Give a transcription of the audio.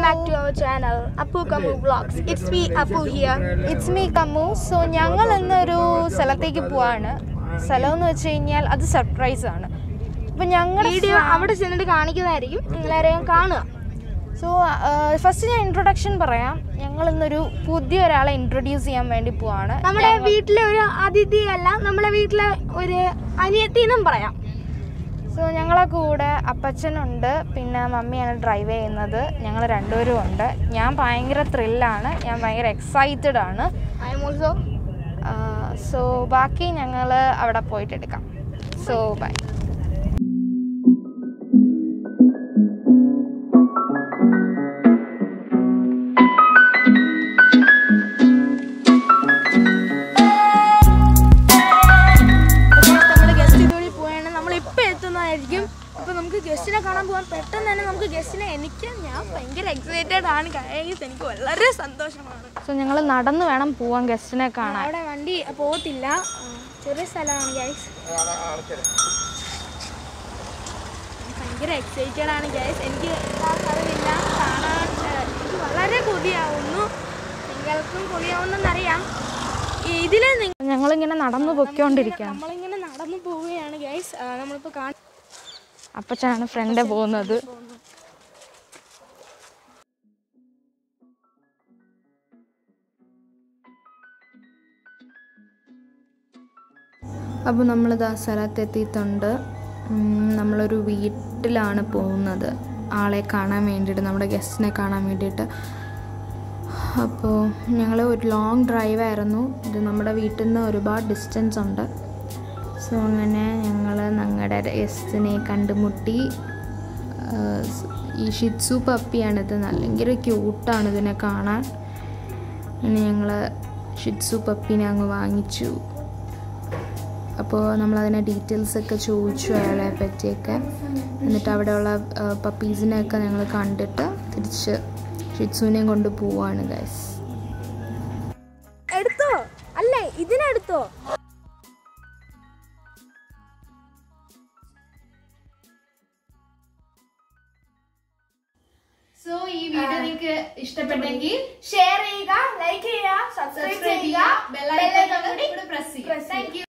back to our channel, Apu Kamu Vlogs. It's me, Apu here. It's me Kammu so ഞങ്ങൾ ഇന്നൊരു സ്ഥലത്തേക്ക് പോവാണ് സ്ഥലം എന്ന് വെച്ച് കഴിഞ്ഞാൽ അത് സർപ്രൈസ് ആണ് അപ്പം ഞങ്ങളുടെ വീഡിയോ അവിടെ ചെന്നിട്ട് കാണിക്കുന്നതായിരിക്കും നിങ്ങളാരെയും കാണുക സോ ഫസ്റ്റ് ഞാൻ ഇൻട്രൊഡക്ഷൻ പറയാം ഞങ്ങൾ ഇന്നൊരു പുതിയ ഒരാളെ ഇൻട്രൊഡ്യൂസ് ചെയ്യാൻ വേണ്ടി പോവാണ് നമ്മുടെ വീട്ടിലെ ഒരു അതിഥിയല്ല നമ്മുടെ വീട്ടിലെ ഒരു അനിയത്തി എന്നും പറയാം സോ ഞങ്ങളെ കൂടെ അപ്പച്ചനുണ്ട് പിന്നെ മമ്മിയാണ് ഡ്രൈവ് ചെയ്യുന്നത് ഞങ്ങൾ രണ്ടുപേരും ഉണ്ട് ഞാൻ ഭയങ്കര ത്രില്ലാണ് ഞാൻ ഭയങ്കര എക്സൈറ്റഡ് ആണ് ഐ എം ഓൾസോ സോ ബാക്കി ഞങ്ങൾ അവിടെ പോയിട്ട് എടുക്കാം സോ ബൈ നമ്മൾ ഗസ്റ്റ് ഇതുവഴി പോയാണ് നമ്മൾ ഇപ്പം എത്തുന്നതായിരിക്കും ഇപ്പം നമുക്ക് ഗസ്റ്റിനെ കാണാൻ പോകാൻ പെട്ടെന്ന് തന്നെ നമുക്ക് ഗസ്റ്റിനെ എനിക്ക് ഞാൻ ഭയങ്കര എക്സൈറ്റഡ് ആണ് ഗൈസ് എനിക്ക് വളരെ സന്തോഷമാണ് സോ ഞങ്ങൾ നടന്ന് വേണം പോവാൻ ഗസ്റ്റിനെ കാണാൻ അവിടെ വണ്ടി പോകത്തില്ല ആ, ചെറിയ സ്ഥലമാണ് ഗൈസ് ഭയങ്കര എക്സൈറ്റഡ് ആണ് ഗൈസ് എനിക്ക് എന്താ അറിയില്ല കാണാൻ ആ, എനിക്ക് വളരെ കൊതിയാവുന്നു നിങ്ങൾക്കും കൊതിയാവുന്നെന്നറിയാം ഇതിലെ നിങ്ങൾ ഞങ്ങളിങ്ങനെ നടന്നു പൊയ്ക്കൊണ്ടിരിക്കുകയാണ് നമ്മളിങ്ങനെ നടന്നു പോവുകയാണ് ഗൈസ് നമ്മളിപ്പോൾ കാണാൻ അപ്പച്ചനാണ് ഫ്രണ്ട് പോകുന്നത് അപ്പോൾ നമ്മളിത് ആ സ്ഥലത്തെത്തിയിട്ടുണ്ട് ഉം, നമ്മളൊരു വീട്ടിലാണ് പോകുന്നത് ആളെ കാണാൻ വേണ്ടിയിട്ട് നമ്മുടെ ഗസ്റ്റിനെ കാണാൻ വേണ്ടിയിട്ട് അപ്പോൾ ഞങ്ങൾ ഒരു ലോങ് ഡ്രൈവ് ആയിരുന്നു ഇത് നമ്മുടെ വീട്ടിൽ നിന്ന് ഒരുപാട് ഡിസ്റ്റൻസ് ഉണ്ട് സോ അങ്ങനെ ഞങ്ങൾ ഞങ്ങളുടെ ഗസ്റ്റിനെ കണ്ടുമുട്ടി ആ, സ് ഈ ഷിറ്റ്സു പപ്പിയാണിത് ഭയങ്കര ക്യൂട്ടാണ് ഇതിനെ കാണാൻ അങ്ങനെ ഞങ്ങൾ ഷിറ്റ്സു പപ്പീനെ അങ്ങ് വാങ്ങിച്ചു അപ്പോൾ നമ്മളതിനെ ഡീറ്റെയിൽസ് ഒക്കെ ചോദിച്ചു അയാളെ പറ്റിയൊക്കെ എന്നിട്ട് അവിടെയുള്ള പപ്പീസിനെയൊക്കെ ഞങ്ങൾ കണ്ടിട്ട് തിരിച്ച് ഷിറ്റ്സുവിനെയും കൊണ്ട് പോവാണ് ഗൈസ് എടുത്തോ അല്ലേ ഇതിനെടുത്തോ സോ ഈ വീഡിയോ നിങ്ങൾക്ക് ഇഷ്ടപ്പെട്ടെങ്കിൽ ഷെയർ ചെയ്യുക ലൈക്ക് ചെയ്യുക സബ്സ്ക്രൈബ് ചെയ്യുക ബെല്ലൈക്കൺ കൂടി പ്രസ് ചെയ്യുക താങ്ക് യു